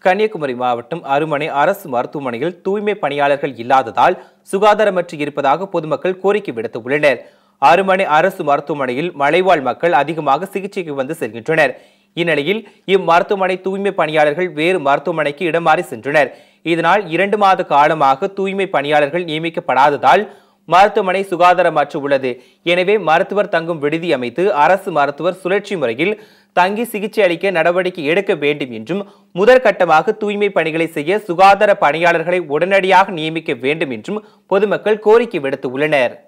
கன்னியாகுமரி மாவட்டம் அருமனை அரசு மருத்துவமனையில் தூய்மை பணியாளர்கள் இல்லாததால் சுகாதாரமற்று இருப்பதாக பொதுமக்கள் கோரிக்கை விடுத்துள்ளனர் அருமனை அரசு மருத்துவமனையில் மலைவாழ் மக்கள் அதிகமாக சிகிச்சைக்கு வந்து செல்கின்றனர் இந்நிலையில் இம்மருத்துவமனை தூய்மை பணியாளர்கள் வேறு மருத்துவமனைக்கு இடமாறி சென்றனர் இதனால் இரண்டு மாத காலமாக தூய்மை பணியாளர்கள் நியமிக்கப்படாததால் மருத்துவமனை சுகாதாரமற்று உள்ளது எனவே மருத்துவர் தங்கும் விடுதி அமைத்து அரசு மருத்துவர் சுழற்சி முறையில் தங்கி சிகிச்சை அளிக்க நடவடிக்கை எடுக்க வேண்டும் என்றும் முதற்கட்டமாக தூய்மை பணிகளை செய்ய சுகாதார பணியாளர்களை உடனடியாக நியமிக்க வேண்டும் என்றும் பொதுமக்கள் கோரிக்கை விடுத்துள்ளனர்